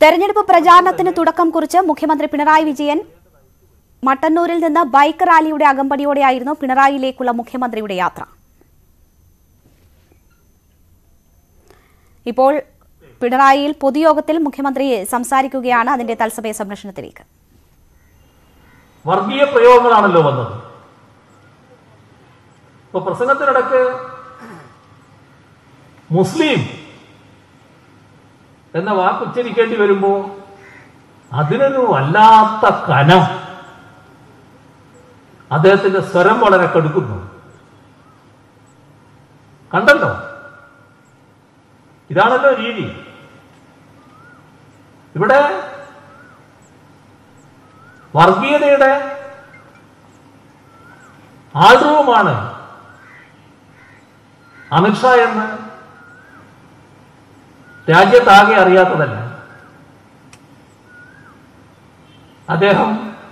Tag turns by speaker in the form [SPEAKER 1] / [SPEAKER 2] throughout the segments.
[SPEAKER 1] തെരഞ്ഞെടുപ്പ് പ്രചാരണത്തിന് തുടക്കം കുറിച്ച് മുഖ്യമന്ത്രി പിണറായി വിജയൻ മട്ടന്നൂരിൽ നിന്ന് ബൈക്ക് റാലിയുടെ അകമ്പടിയോടെയായിരുന്നു പിണറായിയിലേക്കുള്ള മുഖ്യമന്ത്രിയുടെ യാത്ര ഇപ്പോൾ പിണറായിയിൽ പൊതുയോഗത്തിൽ മുഖ്യമന്ത്രി സംസാരിക്കുകയാണ് അതിന്റെ തത്സമയ സംരക്ഷണത്തിലേക്ക്
[SPEAKER 2] വർഗീയ പ്രയോഗങ്ങളാണല്ലോ വന്നത് ഇപ്പൊ പ്രസംഗത്തിനിടക്ക് മുസ്ലിം എന്ന വാക്ക് ഉച്ചരിക്കേണ്ടി വരുമ്പോ അതിനൊരു വല്ലാത്ത കനം അദ്ദേഹത്തിന്റെ സ്വരം വളരെ കടുക്കുന്നു കണ്ടല്ലോ ഇതാണല്ലോ രീതി ഇവിടെ വർഗീയതയുടെ ആൾരൂപമാണ് അമിത്ഷാ എന്ന് രാജ്യത്താകെ അറിയാത്തതല്ല അദ്ദേഹം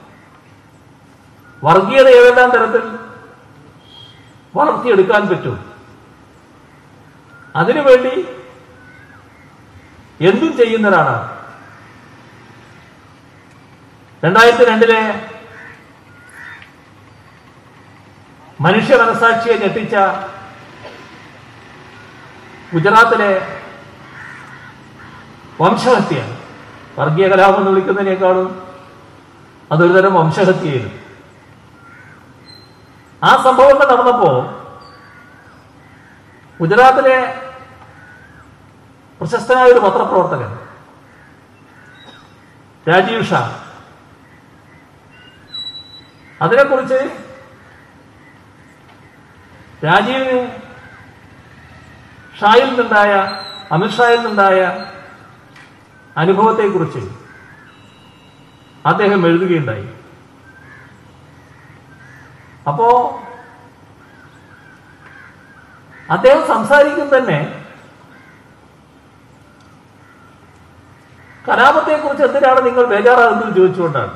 [SPEAKER 2] വർഗീയത ഏതെല്ലാം തരത്തിൽ വളർത്തിയെടുക്കാൻ പറ്റും അതിനുവേണ്ടി എന്തും ചെയ്യുന്നവരാണ് രണ്ടായിരത്തി രണ്ടിലെ മനുഷ്യ മനസാക്ഷിയെ ഞെട്ടിച്ച ഗുജറാത്തിലെ വംശഹത്യ വർഗീയ കലാപം എന്ന് വിളിക്കുന്നതിനേക്കാളും അതൊരു തരം വംശഹത്യയായിരുന്നു ആ സംഭവങ്ങൾ നടന്നപ്പോ ഗുജറാത്തിലെ പ്രശസ്തനായ ഒരു പത്രപ്രവർത്തകൻ രാജീവ് ഷാ അതിനെക്കുറിച്ച് രാജീവിന് ഷായിൽ നിന്നുണ്ടായ അമിത്ഷായിൽ നിന്നുണ്ടായ അനുഭവത്തെക്കുറിച്ച് അദ്ദേഹം എഴുതുകയുണ്ടായി അപ്പോ അദ്ദേഹം സംസാരിക്കും തന്നെ കലാപത്തെക്കുറിച്ച് എന്തിനാണ് നിങ്ങൾ ബേജാറാകുന്നത് ചോദിച്ചുകൊണ്ടാണ്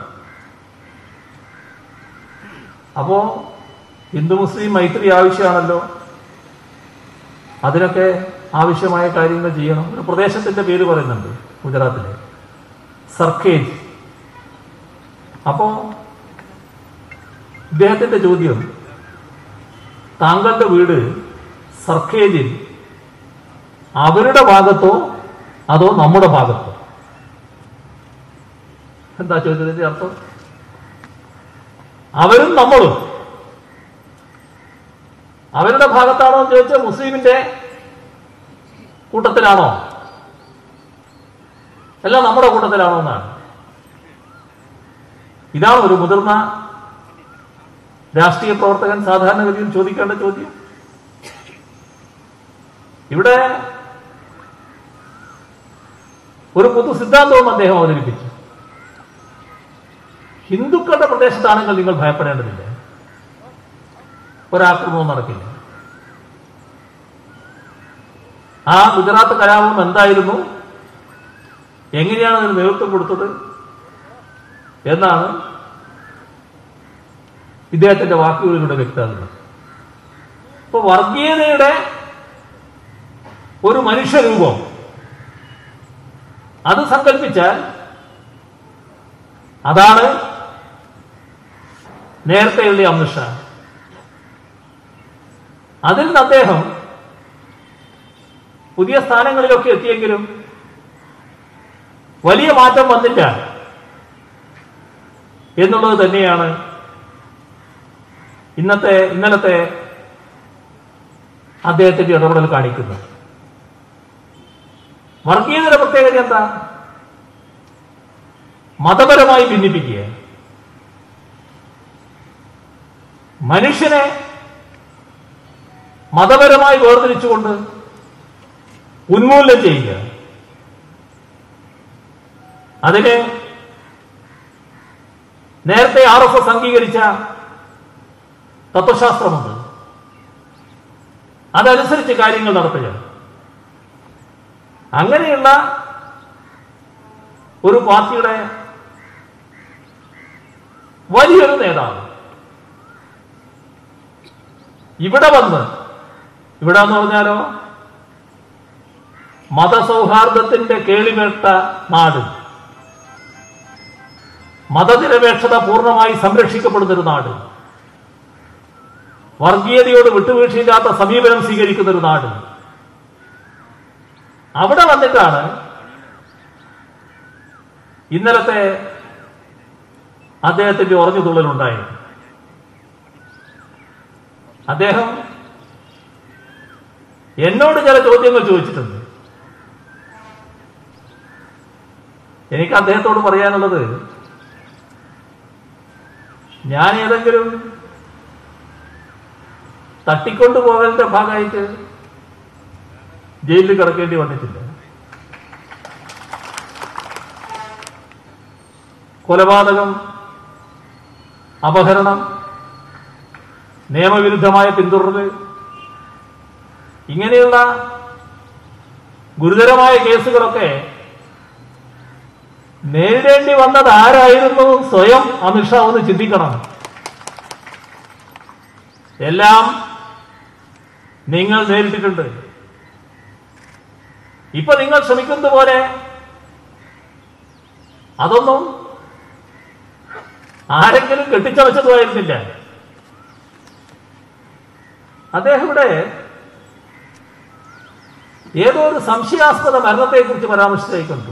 [SPEAKER 2] അപ്പോ ഹിന്ദു മുസ്ലിം മൈത്രി ആവശ്യമാണല്ലോ അതിനൊക്കെ ആവശ്യമായ കാര്യങ്ങൾ ചെയ്യണം ഒരു പ്രദേശത്തിന്റെ പേര് പറയുന്നുണ്ട് ഗുജറാത്തിലെ സർക്കേജ് അപ്പോ ഇദ്ദേഹത്തിന്റെ ചോദ്യം താങ്കളുടെ വീട് സർക്കേജിൽ അവരുടെ ഭാഗത്തോ അതോ നമ്മുടെ ഭാഗത്തോ എന്താ ചോദ്യത്തിന്റെ അർത്ഥം അവരും നമ്മളും അവരുടെ ഭാഗത്താണോ എന്ന് ചോദിച്ചാൽ മുസ്ലിമിന്റെ കൂട്ടത്തിലാണോ അല്ല നമ്മുടെ കൂട്ടത്തിലാണോ എന്നാണ് ഇതാണ് ഒരു മുതിർന്ന രാഷ്ട്രീയ പ്രവർത്തകൻ സാധാരണഗതിയിൽ ചോദിക്കേണ്ട ചോദ്യം ഇവിടെ ഒരു പൊതു സിദ്ധാന്തവും അദ്ദേഹം അവതരിപ്പിച്ചു ഹിന്ദുക്കളുടെ പ്രദേശത്താണെങ്കിൽ നിങ്ങൾ ഭയപ്പെടേണ്ടതില്ല ഒരാക്രമണവും നടക്കില്ല ആ ഗുജറാത്ത് കലാപം എന്തായിരുന്നു എങ്ങനെയാണ് അതിന് നേതൃത്വം കൊടുത്തത് എന്നാണ് ഇദ്ദേഹത്തിന്റെ വാക്കുകളിലൂടെ വ്യക്തമാകുന്നത് ഇപ്പൊ വർഗീയതയുടെ ഒരു മനുഷ്യരൂപം അത് സങ്കല്പിച്ചാൽ അതാണ് നേരത്തെയുള്ള അമിത്ഷാ അതിൽ നിന്ന് അദ്ദേഹം പുതിയ സ്ഥാനങ്ങളിലൊക്കെ എത്തിയെങ്കിലും വലിയ മാറ്റം വന്നില്ല എന്നുള്ളത് തന്നെയാണ് ഇന്നത്തെ ഇന്നലത്തെ അദ്ദേഹത്തിന്റെ ഇടപെടൽ കാണിക്കുന്നത് വർഗീയതയുടെ പ്രത്യേകത എന്താ മതപരമായി ഭിന്നിപ്പിക്കുക മനുഷ്യനെ മതപരമായി വേർതിരിച്ചുകൊണ്ട് ഉന്മൂലനം ചെയ്യുക അതിന് നേരത്തെ ആർ എസ് എസ് അംഗീകരിച്ച തത്വശാസ്ത്രമുണ്ട് അതനുസരിച്ച് കാര്യങ്ങൾ നടത്തുക അങ്ങനെയുള്ള ഒരു പാർട്ടിയുടെ വലിയൊരു നേതാവ് ഇവിടെ വന്ന് ഇവിടെ എന്ന് പറഞ്ഞാലോ മതസൗഹാർദ്ദത്തിന്റെ കേളിവേട്ട നാട് മതനിരപേക്ഷത പൂർണ്ണമായി സംരക്ഷിക്കപ്പെടുന്ന ഒരു നാട് വർഗീയതയോട് വിട്ടുവീഴ്ചയില്ലാത്ത സമീപനം സ്വീകരിക്കുന്ന ഒരു നാട് അവിടെ വന്നിട്ടാണ് ഇന്നലത്തെ അദ്ദേഹത്തിന്റെ ഉറഞ്ഞു തുള്ളലുണ്ടായത് അദ്ദേഹം എന്നോട് ചില ചോദ്യങ്ങൾ ചോദിച്ചിട്ടുണ്ട് എനിക്ക് അദ്ദേഹത്തോട് പറയാനുള്ളത് ഞാൻ ഏതെങ്കിലും തട്ടിക്കൊണ്ടുപോകലിന്റെ ഭാഗമായിട്ട് ജയിലിൽ കിടക്കേണ്ടി വന്നിട്ടില്ല കൊലപാതകം അപഹരണം നിയമവിരുദ്ധമായ പിന്തുടരൽ ഇങ്ങനെയുള്ള ഗുരുതരമായ കേസുകളൊക്കെ നേരിടേണ്ടി വന്നത് ആരായിരുന്നു സ്വയം അമിത്ഷാ ഒന്ന് ചിന്തിക്കണം എല്ലാം നിങ്ങൾ നേരിട്ടിട്ടുണ്ട് ഇപ്പൊ നിങ്ങൾ ശ്രമിക്കുന്നത് പോലെ അതൊന്നും ആരെങ്കിലും കെട്ടിച്ചമച്ചതുമായിരുന്നില്ല അദ്ദേഹം ഇവിടെ ഏതോ ഒരു സംശയാസ്പദ മരണത്തെക്കുറിച്ച് പരാമർശിച്ചേക്കുന്നുണ്ട്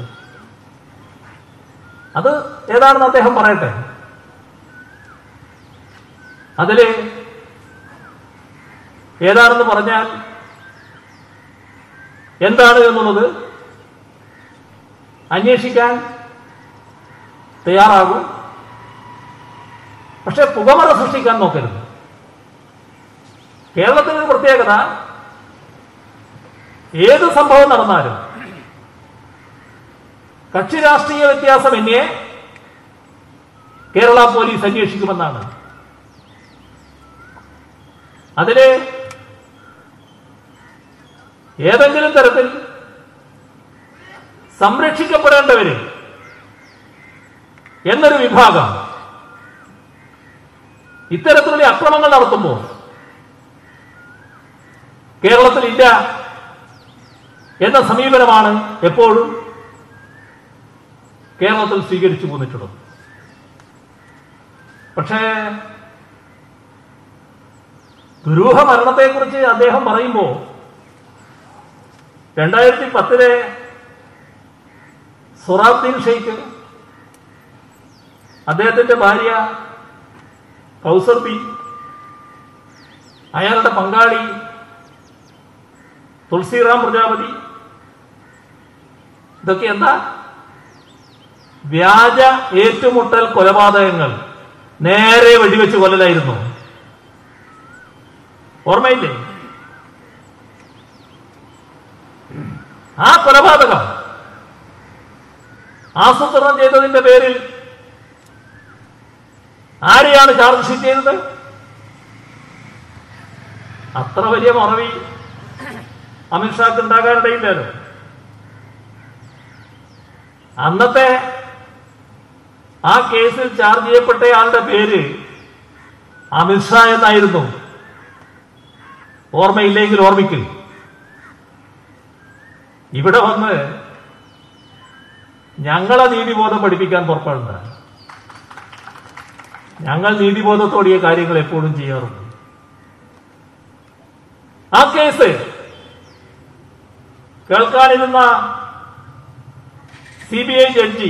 [SPEAKER 2] അത് ഏതാണെന്ന് അദ്ദേഹം പറയട്ടെ അതില് ഏതാണെന്ന് പറഞ്ഞാൽ എന്താണ് എന്നുള്ളത് അന്വേഷിക്കാൻ തയ്യാറാകും പക്ഷെ പുകമറ സൃഷ്ടിക്കാൻ നോക്കരുത് കേരളത്തിൽ ഒരു പ്രത്യേകത ഏത് സംഭവം നടന്നാലും കക്ഷി രാഷ്ട്രീയ വ്യത്യാസമന്യേ കേരള പോലീസ് അന്വേഷിക്കുമെന്നാണ് അതില് ഏതെങ്കിലും തരത്തിൽ സംരക്ഷിക്കപ്പെടേണ്ടവര് എന്നൊരു വിഭാഗം ഇത്തരത്തിലുള്ള അക്രമങ്ങൾ നടത്തുമ്പോൾ കേരളത്തിൽ ഇല്ല എന്ന സമീപനമാണ് എപ്പോഴും കേരളത്തിൽ സ്വീകരിച്ചു പോന്നിട്ടുള്ളത് പക്ഷേ ദുരൂഹ മരണത്തെക്കുറിച്ച് അദ്ദേഹം പറയുമ്പോൾ രണ്ടായിരത്തി പത്തിലെ സൊറാബ്ദീൻ ഷെയ്ഖ് അദ്ദേഹത്തിന്റെ ഭാര്യ കൗസർ ബി അയാളുടെ പങ്കാളി തുളസിറാം പ്രജാപതി ഇതൊക്കെ എന്താ വ്യാജ ഏറ്റുമുട്ടൽ കൊലപാതകങ്ങൾ നേരെ വെടിവെച്ച് കൊല്ലലായിരുന്നു ഓർമ്മയില്ലേ ആ കൊലപാതകം ആസൂത്രണം ചെയ്തതിന്റെ പേരിൽ ആരെയാണ് ചാർജ് ഷീറ്റ് ചെയ്തത് അത്ര വലിയ മറവി അമിത്ഷാക്ക് ഉണ്ടാകാനിടയില്ലല്ലോ അന്നത്തെ ആ കേസിൽ ചാർജ് ചെയ്യപ്പെട്ടയാളുടെ പേര് അമിത്ഷാ എന്നായിരുന്നു ഓർമ്മയില്ലെങ്കിൽ ഓർമ്മിക്കും ഇവിടെ വന്ന് ഞങ്ങളെ നീതിബോധം പഠിപ്പിക്കാൻ പുറപ്പെടുന്ന ഞങ്ങൾ നീതിബോധത്തോടിയ കാര്യങ്ങൾ എപ്പോഴും ചെയ്യാറുണ്ട് ആ കേസ് കേൾക്കാനിരുന്ന C B I judge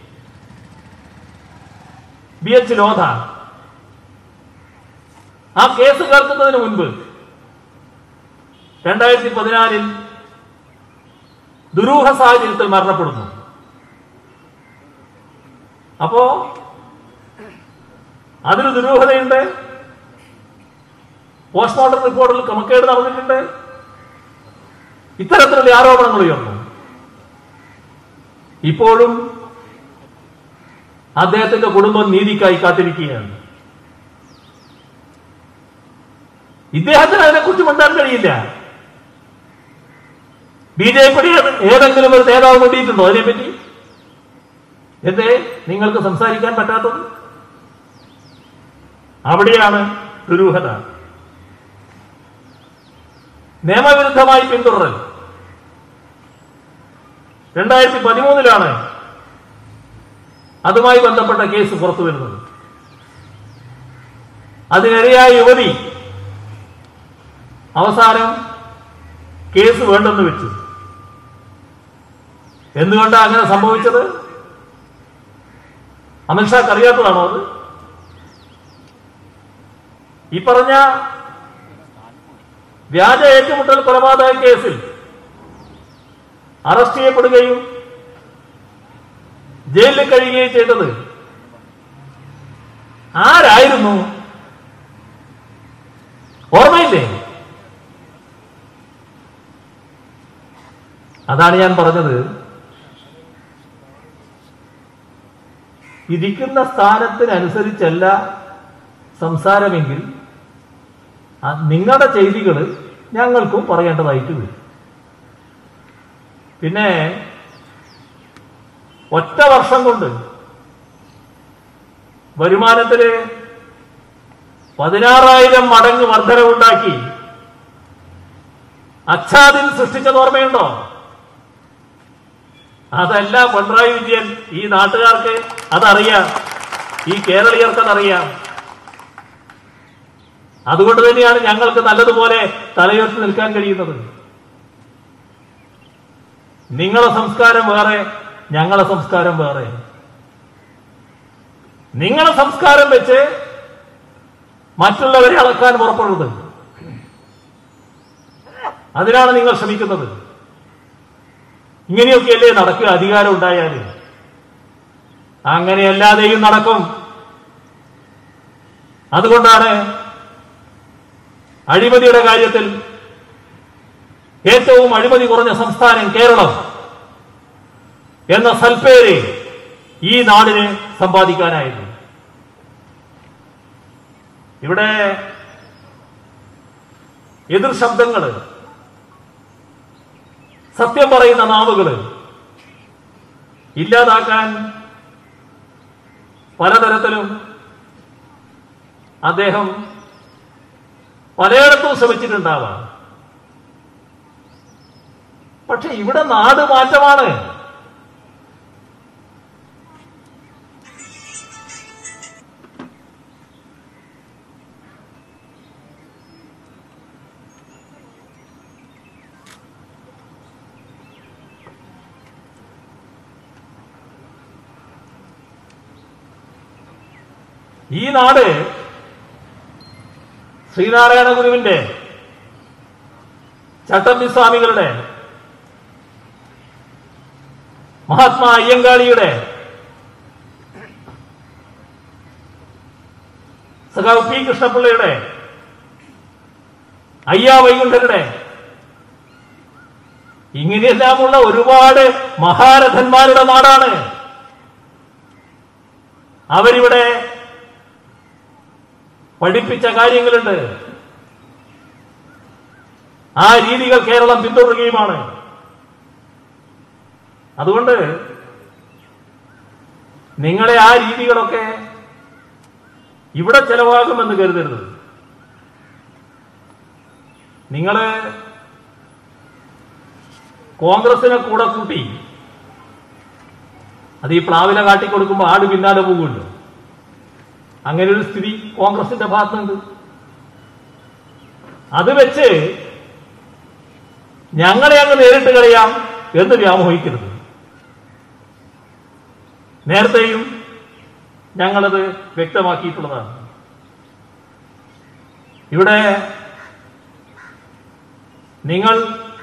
[SPEAKER 2] B H Lodha ആ കേസ് കേൾക്കുന്നതിന് മുൻപ് രണ്ടായിരത്തി പതിനാലിൽ ദുരൂഹ സാഹചര്യത്തിൽ മരണപ്പെടുന്നു അപ്പോ അതിന് ദുരൂഹതയുണ്ട് പോസ്റ്റ്മോർട്ടം റിപ്പോർട്ടിൽ ക്രമക്കേട് നടന്നിട്ടുണ്ട് ഇത്തരത്തിലുള്ള ആരോപണങ്ങൾ ഉയർന്നു ഇപ്പോഴും അദ്ദേഹത്തിന്റെ കുടുംബം നീതിക്കായി കാത്തിരിക്കുകയാണ് ഇദ്ദേഹത്തിന് അതിനെക്കുറിച്ച് മിണ്ടാൻ കഴിയില്ല ബി ജെ പി ഏതെങ്കിലും ഒരു നേതാവ് വേണ്ടിയിട്ടുണ്ടോ അതിനെപ്പറ്റി എന്തേ നിങ്ങൾക്ക് സംസാരിക്കാൻ പറ്റാത്തത് അവിടെയാണ് ദുരൂഹത നിയമവിരുദ്ധമായി പിന്തുടരൽ രണ്ടായിരത്തി പതിമൂന്നിലാണ് അതുമായി ബന്ധപ്പെട്ട കേസ് പുറത്തു വരുന്നത് അതിനിരയായ യുവതി അവസാനം കേസ് വേണ്ടെന്ന് വെച്ചു എന്തുകൊണ്ടാണ് അങ്ങനെ സംഭവിച്ചത് അമിത്ഷാക്ക് അറിയാത്തതാണോ അത് ഈ പറഞ്ഞ വ്യാജ ഏറ്റുമുട്ടൽ കൊലപാതക കേസിൽ അറസ്റ്റ് ചെയ്യപ്പെടുകയും ജയിലിൽ കഴിയുകയും ചെയ്തത് ആരായിരുന്നു ഓർമ്മയില്ലേ അതാണ് ഞാൻ പറഞ്ഞത് ഇരിക്കുന്ന സ്ഥാനത്തിനനുസരിച്ചല്ല സംസാരമെങ്കിൽ ആ നിങ്ങളുടെ ചെയ്തികൾ ഞങ്ങൾക്കും പറയേണ്ടതായിട്ട് വരും പിന്നെ ഒറ്റ വർഷം കൊണ്ട് വരുമാനത്തില് പതിനാറായിരം മടങ്ങ് വർധനവുണ്ടാക്കി അച്ഛാദിൻ സൃഷ്ടിച്ചത് ഓർമ്മയുണ്ടോ അതല്ല പിണറായി വിജയൻ ഈ നാട്ടുകാർക്ക് അതറിയാം ഈ കേരളീയർക്ക് അതറിയാം അതുകൊണ്ട് തന്നെയാണ് ഞങ്ങൾക്ക് നല്ലതുപോലെ തലയുയർത്തി നിൽക്കാൻ കഴിയുന്നത് നിങ്ങളെ സംസ്കാരം വേറെ ഞങ്ങളെ സംസ്കാരം വേറെ നിങ്ങളെ സംസ്കാരം വെച്ച് മറ്റുള്ളവരെ അളക്കാൻ പുറപ്പെടുന്നത് അതിനാണ് നിങ്ങൾ ശ്രമിക്കുന്നത് ഇങ്ങനെയൊക്കെയല്ലേ നടക്കുക അധികാരം ഉണ്ടായാൽ അങ്ങനെയല്ലാതെയും നടക്കും അതുകൊണ്ടാണ് അഴിമതിയുടെ കാര്യത്തിൽ ഏറ്റവും അഴിമതി കുറഞ്ഞ സംസ്ഥാനം കേരളം എന്ന സൽപ്പേര് ഈ നാടിന് സമ്പാദിക്കാനായിരുന്നു ഇവിടെ എതിർ ശബ്ദങ്ങള് സത്യം പറയുന്ന നാവുകള് ഇല്ലാതാക്കാൻ പലതരത്തിലും അദ്ദേഹം പലയിടത്തും ശ്രമിച്ചിട്ടുണ്ടാവാം പക്ഷെ ഇവിടെ നാട് മാറ്റമാണ് ഈ നാട് ശ്രീനാരായണ ഗുരുവിന്റെ ചട്ടമ്പി സ്വാമികളുടെ മഹാത്മാ അയ്യങ്കാളിയുടെ സഖാവ് പി കൃഷ്ണപിള്ളയുടെ അയ്യാ വൈകുണ്ഠരുടെ ഇങ്ങനെയെല്ലാമുള്ള ഒരുപാട് മഹാരഥന്മാരുടെ നാടാണ് അവരിവിടെ പഠിപ്പിച്ച കാര്യങ്ങളുണ്ട് ആ രീതികൾ കേരളം പിന്തുടരുകയുമാണ് അതുകൊണ്ട് നിങ്ങളെ ആ രീതികളൊക്കെ ഇവിടെ ചെലവാകുമെന്ന് കരുതരുത് നിങ്ങള് കോൺഗ്രസിനെ കൂടെ കൂട്ടി അത് ഈ പ്ലാവില കാട്ടിക്കൊടുക്കുമ്പോൾ ആട് പിന്നാലെ പോകുമല്ലോ അങ്ങനെ ഒരു സ്ഥിതി കോൺഗ്രസിന്റെ ഭാഗത്തുണ്ട് അത് വെച്ച് ഞങ്ങളെ അങ്ങ് നേരിട്ട് കളയാം എന്ന് വ്യാമോഹിക്കരുത് നേരത്തെയും ഞങ്ങളത് വ്യക്തമാക്കിയിട്ടുള്ളതാണ് ഇവിടെ നിങ്ങൾ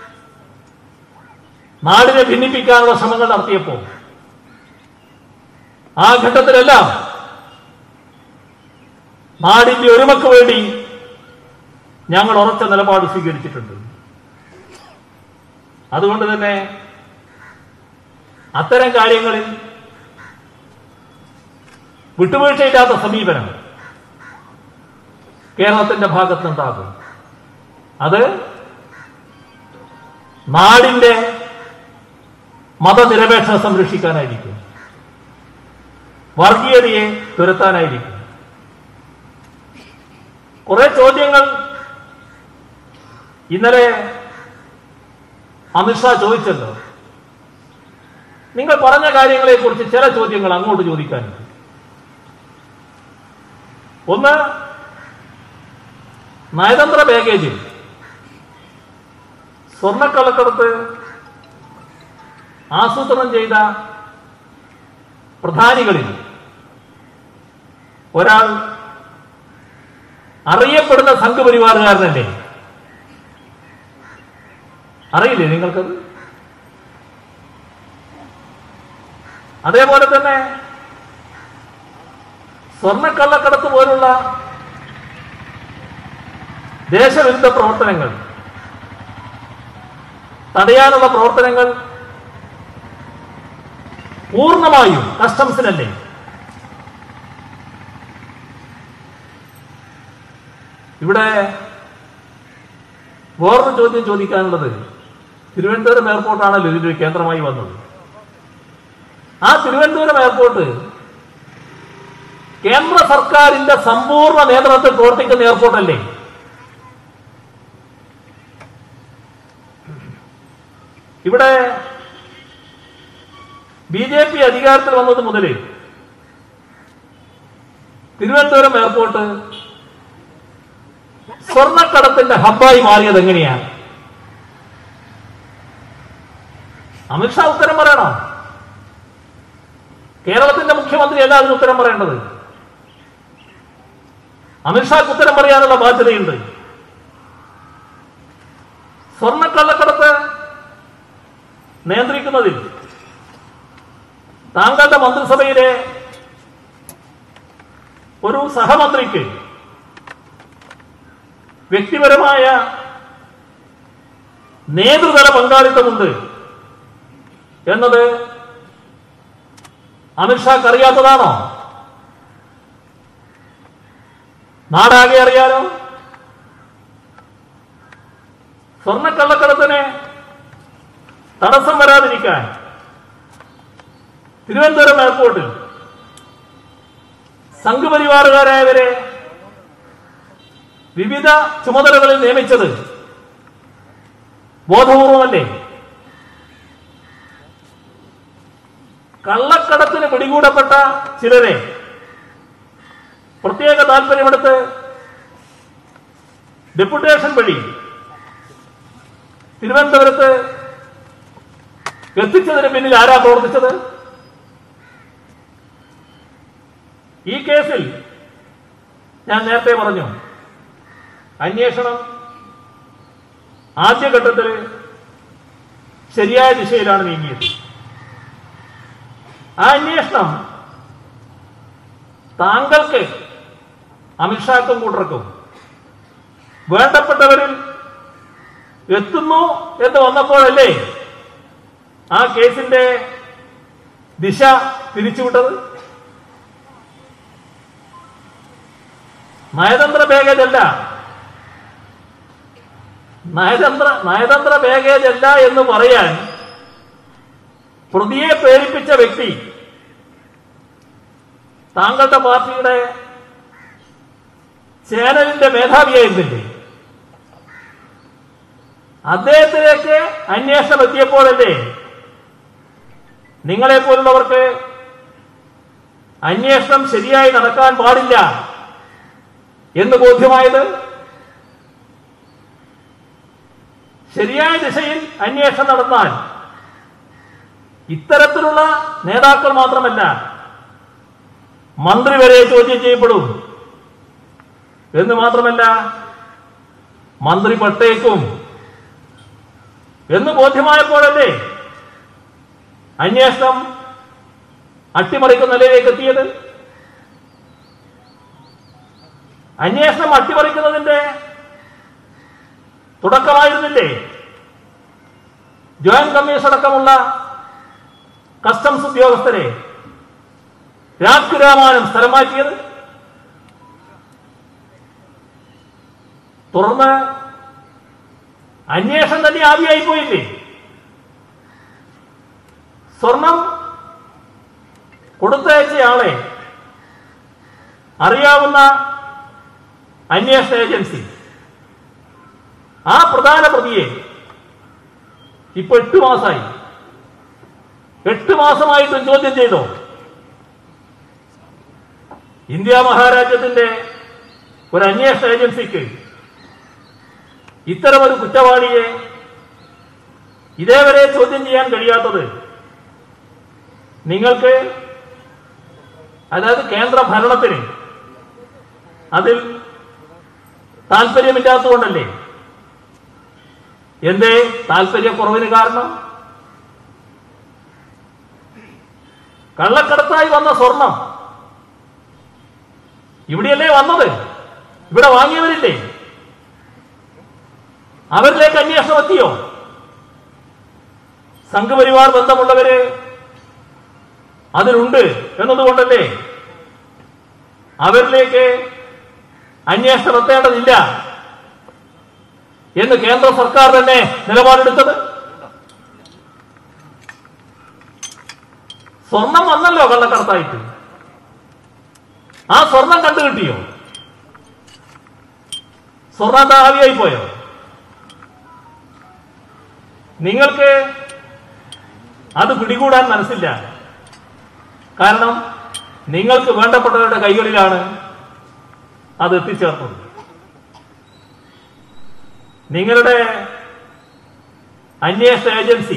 [SPEAKER 2] നാടിനെ ഭിന്നിപ്പിക്കാനുള്ള ശ്രമങ്ങൾ നടത്തിയപ്പോൾ ആ ഘട്ടത്തിലെല്ലാം നാടിന്റെ ഒരുമക്ക് വേണ്ടി ഞങ്ങൾ ഉറച്ച നിലപാട് സ്വീകരിച്ചിട്ടുണ്ട് അതുകൊണ്ട് തന്നെ അത്തരം കാര്യങ്ങളിൽ വിട്ടുവീഴ്ചയില്ലാത്ത സമീപനം കേരളത്തിന്റെ ഭാഗത്തുനിന്നുണ്ടാകും അത് നാടിന്റെ മതനിരപേക്ഷത സംരക്ഷിക്കാനായിരിക്കും വർഗീയതയെ തുരത്താനായിരിക്കും കുറെ ചോദ്യങ്ങൾ ഇന്നലെ അമിത്ഷാ ചോദിച്ചല്ലോ നിങ്ങൾ പറഞ്ഞ കാര്യങ്ങളെ കുറിച്ച് ചില ചോദ്യങ്ങൾ അങ്ങോട്ട് ചോദിക്കാനുണ്ട് ഒന്ന് നയതന്ത്ര പാക്കേജിൽ സ്വർണ്ണക്കള്ളക്കടത്ത് ആസൂത്രണം ചെയ്ത പ്രധാനികളിൽ ഒരാൾ അറിയപ്പെടുന്ന സംഘപരിവാറുകാരനല്ലേ അറിയില്ലേ നിങ്ങൾക്കത് അതേപോലെ തന്നെ സ്വർണ്ണക്കള്ളക്കടത്ത് പോലുള്ള ദേശവിരുദ്ധ പ്രവർത്തനങ്ങൾ തടയാനുള്ള പ്രവർത്തനങ്ങൾ പൂർണ്ണമായും കസ്റ്റംസിനല്ലേ ഇവിടെ വേറൊരു ചോദ്യം ചോദിക്കാനുള്ളത് തിരുവനന്തപുരം എയർപോർട്ടാണല്ലോ ഇതിന്റെ കേന്ദ്രമായി വന്നത് ആ തിരുവനന്തപുരം എയർപോർട്ട് കേന്ദ്ര സർക്കാരിന്റെ സമ്പൂർണ്ണ നേതൃത്വത്തിൽ പ്രവർത്തിക്കുന്ന എയർപോർട്ടല്ലേ ഇവിടെ ബി ജെ പി അധികാരത്തിൽ വന്നത് മുതൽ തിരുവനന്തപുരം എയർപോർട്ട് സ്വർണ്ണക്കടത്തിന്റെ ഹബ്ബായി മാറിയത് എങ്ങനെയാണ് അമിത്ഷാ ഉത്തരം പറയണം കേരളത്തിന്റെ മുഖ്യമന്ത്രി അല്ല അതിന് ഉത്തരം പറയേണ്ടത് അമിത്ഷാക്ക് ഉത്തരം പറയാനുള്ള ബാധ്യതയുണ്ട് സ്വർണ്ണക്കള്ളക്കടത്ത് നിയന്ത്രിക്കുന്നതിൽ താങ്കളുടെ മന്ത്രിസഭയിലെ ഒരു സഹമന്ത്രിക്ക് വ്യക്തിപരമായ നേതൃതല പങ്കാളിത്തമുണ്ട് എന്നത് അമിത്ഷാക്ക് അറിയാത്തതാണോ നാടാകെ അറിയാലോ സ്വർണ്ണക്കള്ളക്കടത്തിന് തടസ്സം വരാതിരിക്കാൻ തിരുവനന്തപുരം എയർപോർട്ടിൽ സംഘപരിവാറുകാരായവരെ വിവിധ ചുമതലകളിൽ നിയമിച്ചത് ബോധപൂർവമല്ലേ കള്ളക്കടത്തിന് പിടികൂടപ്പെട്ട ചിലരെ പ്രത്യേക താല്പര്യമെടുത്ത് ഡെപ്യൂട്ടേഷൻ വഴി തിരുവനന്തപുരത്ത് എത്തിച്ചതിന് പിന്നിൽ ആരാ പ്രവർത്തിച്ചത് ഈ കേസിൽ ഞാൻ നേരത്തെ പറഞ്ഞു അന്വേഷണം ആദ്യഘട്ടത്തിൽ ശരിയായ ദിശയിലാണ് നീങ്ങിയത് ആ അന്വേഷണം താങ്കൾക്ക് അമിത്ഷാക്കും കൂട്ടർക്കും വേണ്ടപ്പെട്ടവരിൽ എത്തുന്നു എന്ന് വന്നപ്പോഴല്ലേ ആ കേസിന്റെ ദിശ തിരിച്ചുവിട്ടത് നയതന്ത്ര പാക്കേജ് അല്ല നയതന്ത്ര നയതന്ത്ര പാക്കേജ് അല്ല എന്ന് പറയാൻ പ്രതിയെ പ്രേരിപ്പിച്ച വ്യക്തി താങ്കളുടെ പാർട്ടിയുടെ ചാനലിന്റെ മേധാവിയായിരുന്നില്ലേ അദ്ദേഹത്തിലേക്ക് അന്വേഷണം എത്തിയപ്പോഴല്ലേ നിങ്ങളെ പോലുള്ളവർക്ക് അന്വേഷണം ശരിയായി നടക്കാൻ പാടില്ല എന്ന് ബോധ്യമായത് ശരിയായ ദിശയിൽ അന്വേഷണം നടന്നാൽ ഇത്തരത്തിലുള്ള നേതാക്കൾ മാത്രമല്ല മന്ത്രി വരെ ചോദ്യം ചെയ്യപ്പെടും എന്ന് മാത്രമല്ല മന്ത്രി പട്ടേക്കും എന്ന് ബോധ്യമായപ്പോഴല്ലേ അന്വേഷണം അട്ടിമറിക്കുന്ന നിലയിലേക്ക് എത്തിയത് അന്വേഷണം അട്ടിമറിക്കുന്നതിന്റെ തുടക്കമായിരുന്നില്ലേ ജോയിന്റ് കമ്മീഷൻ അടക്കമുള്ള കസ്റ്റംസ് ഉദ്യോഗസ്ഥരെ രാജ്കുരാമാനം സ്ഥലം മാറ്റിയത് തുടർന്ന് അന്വേഷണം തന്നെ ആവിയായി പോയില്ലേ സ്വർണം കൊടുത്തയച്ചയാളെ അറിയാവുന്ന അന്വേഷണ ഏജൻസി ആ പ്രധാന പ്രതിയെ ഇപ്പൊ എട്ട് മാസമായി എട്ട് മാസമായിട്ടും ചോദ്യം ചെയ്തോ ഇന്ത്യ മഹാരാജ്യത്തിന്റെ ഒരു അന്വേഷണ ഏജൻസിക്ക് ഇത്തരമൊരു കുറ്റവാളിയെ ഇതേവരെ ചോദ്യം ചെയ്യാൻ കഴിയാത്തത് നിങ്ങൾക്ക് അതായത് കേന്ദ്ര ഭരണത്തിന് അതിൽ താല്പര്യമില്ലാത്തതുകൊണ്ടല്ലേ എന്തേ താല്പര്യക്കുറവിന് കാരണം കള്ളക്കടത്തായി വന്ന സ്വർണം ഇവിടെയല്ലേ വന്നത് ഇവിടെ വാങ്ങിയവരില്ലേ അവരിലേക്ക് അന്വേഷണം എത്തിയോ സംഘപരിവാർ ബന്ധമുള്ളവര് അതിലുണ്ട് എന്നതുകൊണ്ടല്ലേ അവരിലേക്ക് അന്വേഷണം എത്തേണ്ടതില്ല എന്ന് കേന്ദ്ര സർക്കാർ തന്നെ നിലപാടെടുത്തത് സ്വർണം വന്നല്ലോ കള്ളക്കടത്തായിട്ട് ആ സ്വർണം കണ്ടു കിട്ടിയോ സ്വർണം എന്താ ആവിയായി പോയോ നിങ്ങൾക്ക് അത് പിടികൂടാൻ മനസ്സില്ല കാരണം നിങ്ങൾക്ക് വേണ്ടപ്പെട്ടവരുടെ കൈകളിലാണ് അത് എത്തിച്ചേർന്നത് നിങ്ങളുടെ അന്വേഷണ ഏജൻസി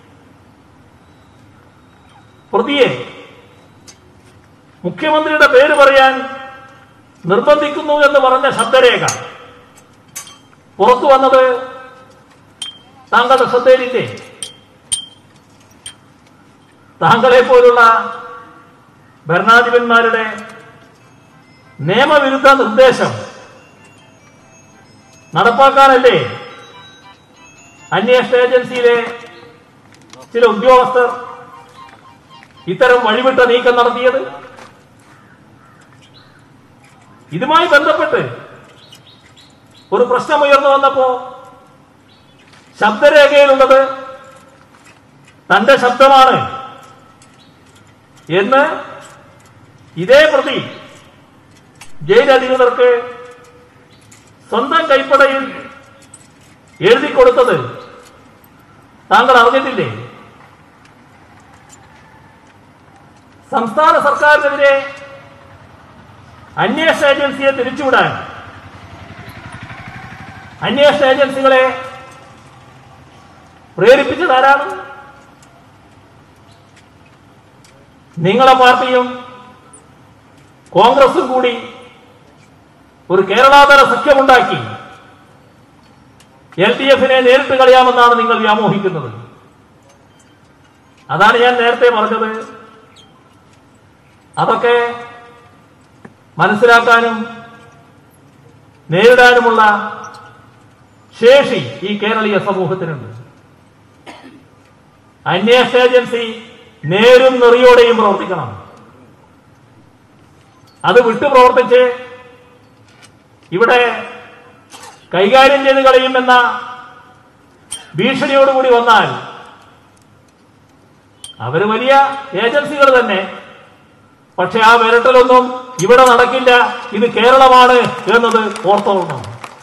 [SPEAKER 2] പ്രതിയെ മുഖ്യമന്ത്രിയുടെ പേര് പറയാൻ നിർബന്ധിക്കുന്നു എന്ന് പറഞ്ഞ ശബ്ദരേഖ പുറത്തു വന്നത് താങ്കളുടെ ശ്രദ്ധയിലില്ലേ താങ്കളെ പോലുള്ള ഭരണാധിപന്മാരുടെ നിയമവിരുദ്ധ നിർദ്ദേശം നടപ്പാക്കാനല്ലേ അന്വേഷണ ഏജൻസിയിലെ ചില ഉദ്യോഗസ്ഥർ ഇത്തരം വഴിവിട്ട നീക്കം നടത്തിയത് ഇതുമായി ബന്ധപ്പെട്ട് ഒരു പ്രശ്നം ഉയർന്നു വന്നപ്പോ ശബ്ദരേഖയിലുള്ളത് തന്റെ ശബ്ദമാണ് എന്ന് ഇതേ പ്രതി ജയിൽ അധികൃതർക്ക് സ്വന്തം കൈപ്പടയിൽ എഴുതി കൊടുത്തത് താങ്കൾ അറിഞ്ഞിട്ടില്ലേ സംസ്ഥാന സർക്കാരിനെതിരെ അന്വേഷണ ഏജൻസിയെ തിരിച്ചുവിടാൻ അന്വേഷണ ഏജൻസികളെ പ്രേരിപ്പിച്ചത് ആരാണ് നിങ്ങളെ പാർട്ടിയും കോൺഗ്രസും കൂടി ഒരു കേരളാതല സഖ്യമുണ്ടാക്കി എൽ ഡി എഫിനെ നേരിട്ട് കളയാമെന്നാണ് നിങ്ങൾ വ്യാമോഹിക്കുന്നത് അതാണ് ഞാൻ നേരത്തെ പറഞ്ഞത് അതൊക്കെ മനസ്സിലാക്കാനും നേരിടാനുമുള്ള ശേഷി ഈ കേരളീയ സമൂഹത്തിനുണ്ട് അന്വേഷണ ഏജൻസി നേരും നെറിയോടെയും പ്രവർത്തിക്കണം അത് വിട്ടു പ്രവർത്തിച്ച് ഇവിടെ കൈകാര്യം ചെയ്ത് കളയുമെന്ന ഭീഷണിയോടുകൂടി വന്നാൽ അവര് വലിയ ഏജൻസികൾ തന്നെ പക്ഷെ ആ വിരട്ടലൊന്നും ഇവിടെ നടക്കില്ല ഇത് കേരളമാണ് എന്നത് ഓർത്തോളണം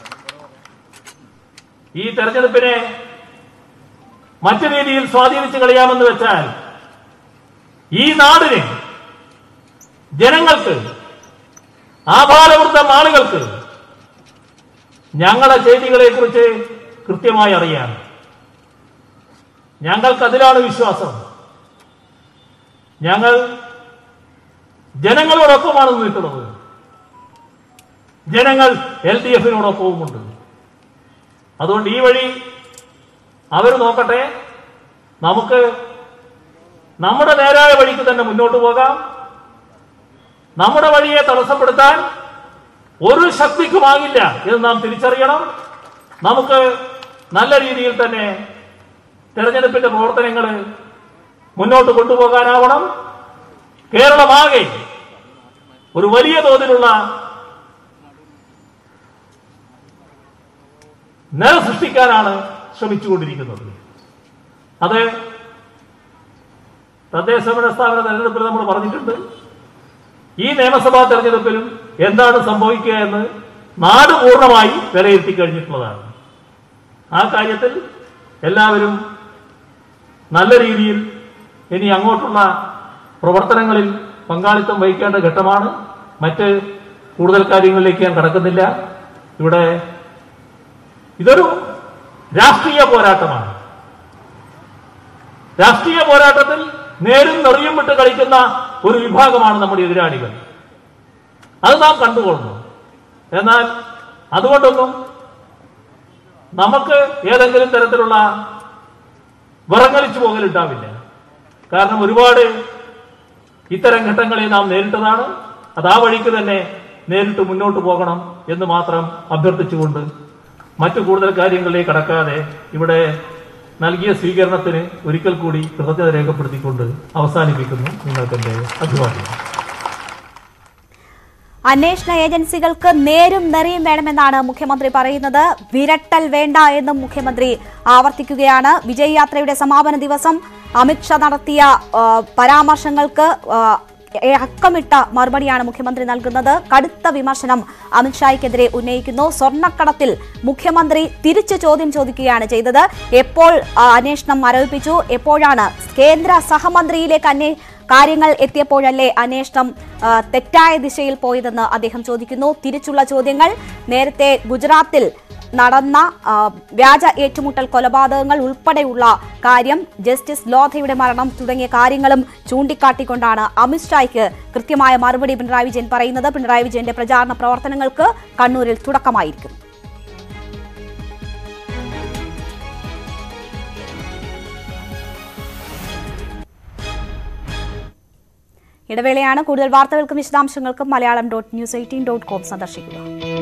[SPEAKER 2] ഈ തെരഞ്ഞെടുപ്പിനെ മറ്റു രീതിയിൽ സ്വാധീനിച്ചു കളയാമെന്ന് വെച്ചാൽ ഈ നാടിന് ജനങ്ങൾക്ക് ആഭാരവൃദ്ധം ആളുകൾക്ക് ഞങ്ങളുടെ ചെയ്തികളെ കുറിച്ച് കൃത്യമായി അറിയാം ഞങ്ങൾക്കതിലാണ് വിശ്വാസം ഞങ്ങൾ ജനങ്ങളോടൊപ്പമാണ് നിൽക്കുന്നത് ജനങ്ങൾ എൽ ഡി എഫിനോടൊപ്പവുമുണ്ട് അതുകൊണ്ട് ഈ വഴി അവർ നോക്കട്ടെ നമുക്ക് നമ്മുടെ നേരായ വഴിക്ക് തന്നെ മുന്നോട്ട് പോകാം നമ്മുടെ വഴിയെ തടസ്സപ്പെടുത്താൻ ഒരു ശക്തിക്കുമാകില്ല എന്ന് നാം തിരിച്ചറിയണം നമുക്ക് നല്ല രീതിയിൽ തന്നെ തെരഞ്ഞെടുപ്പിന്റെ പ്രവർത്തനങ്ങൾ മുന്നോട്ട് കൊണ്ടുപോകാനാവണം കേരളമാകെ ഒരു വലിയ തോതിലുള്ള നില സൃഷ്ടിക്കാനാണ് ശ്രമിച്ചുകൊണ്ടിരിക്കുന്നത് അത് തദ്ദേശ ഭരണ സ്ഥാപന തെരഞ്ഞെടുപ്പിൽ നമ്മൾ പറഞ്ഞിട്ടുണ്ട് ഈ നിയമസഭാ തെരഞ്ഞെടുപ്പിലും എന്താണ് സംഭവിക്കുക എന്ന് നാട് പൂർണ്ണമായി വിലയിരുത്തി കഴിഞ്ഞിട്ടുള്ളതാണ് ആ കാര്യത്തിൽ എല്ലാവരും നല്ല രീതിയിൽ ഇനി അങ്ങോട്ടുള്ള പ്രവർത്തനങ്ങളിൽ പങ്കാളിത്തം വഹിക്കേണ്ട ഘട്ടമാണ് മറ്റ് കൂടുതൽ കാര്യങ്ങളിലേക്ക് ഞാൻ കടക്കുന്നില്ല ഇവിടെ ഇതൊരു രാഷ്ട്രീയ പോരാട്ടമാണ് രാഷ്ട്രീയ പോരാട്ടത്തിൽ നേരും നെറിയും വിട്ട് കളിക്കുന്ന ഒരു വിഭാഗമാണ് നമ്മുടെ എതിരാളികൾ അത് നാം കണ്ടുകൊള്ളുന്നു എന്നാൽ അതുകൊണ്ടൊന്നും നമുക്ക് ഏതെങ്കിലും തരത്തിലുള്ള വിറങ്ങലിച്ചു പോകലുണ്ടാവില്ല കാരണം ഒരുപാട് ഇത്തരം ഘട്ടങ്ങളെ നാം നേരിട്ടതാണ് അത് ആ വഴിക്ക് തന്നെ നേരിട്ട് മുന്നോട്ട് പോകണം എന്ന് മാത്രം അഭ്യർത്ഥിച്ചുകൊണ്ട് മറ്റു കൂടുതൽ കാര്യങ്ങളിലേക്ക് കടക്കാതെ ഇവിടെ നൽകിയ സ്വീകരണത്തിന് ഒരിക്കൽ കൂടി കൃതജ്ഞത രേഖപ്പെടുത്തിക്കൊണ്ട് അവസാനിപ്പിക്കുന്നു നിങ്ങൾക്കെന്റെ അഭിവാദ്യം
[SPEAKER 1] അന്വേഷണ ഏജൻസികൾക്ക് നേരും നെറിയും വേണമെന്നാണ് മുഖ്യമന്ത്രി പറയുന്നത് വിരട്ടൽ വേണ്ട എന്നും മുഖ്യമന്ത്രി ആവർത്തിക്കുകയാണ് വിജയ് യാത്രയുടെ സമാപന ദിവസം അമിത്ഷാ നടത്തിയ ആ, പരാമർശങ്ങൾക്ക് ആ, അക്കമിട്ട മറുപടിയാണ് മുഖ്യമന്ത്രി നൽകുന്നത് കടുത്ത വിമർശനം അമിത്ഷായ്ക്കെതിരെ ഉന്നയിക്കുന്നു സ്വർണ്ണക്കടത്തിൽ മുഖ്യമന്ത്രി തിരിച്ചു ചോദ്യം ചോദിക്കുകയാണ് ചെയ്തത് എപ്പോൾ ആ, അന്വേഷണം മരവിപ്പിച്ചു എപ്പോഴാണ് കേന്ദ്ര സഹമന്ത്രിയിലേക്ക് അന്വേ കാര്യങ്ങൾ എത്തിയപ്പോഴല്ലേ അന്വേഷണം ആ, തെറ്റായ ദിശയിൽ പോയതെന്ന് അദ്ദേഹം ചോദിക്കുന്നു തിരിച്ചുള്ള ചോദ്യങ്ങൾ നേരത്തെ ഗുജറാത്തിൽ നടന്ന ആ, വ്യാജ ഏറ്റുമുട്ടൽ കൊലപാതകങ്ങൾ ഉൾപ്പെടെയുള്ള കാര്യം ജസ്റ്റിസ് ലോധയുടെ മരണം തുടങ്ങിയ കാര്യങ്ങളും ചൂണ്ടിക്കാട്ടിക്കൊണ്ടാണ് അമിത്ഷായ്ക്ക് കൃത്യമായ മറുപടി പിണറായി വിജയൻ പറയുന്നത് പിണറായി വിജയന്റെ പ്രചാരണ പ്രവർത്തനങ്ങൾക്ക് കണ്ണൂരിൽ തുടക്കമായിരിക്കും ഇടവേളയാണ് കൂടുതൽ വാർത്തകൾക്കും വിശദാംശങ്ങൾക്കും Malayalam dot news eighteen dot com സന്ദർശിക്കുക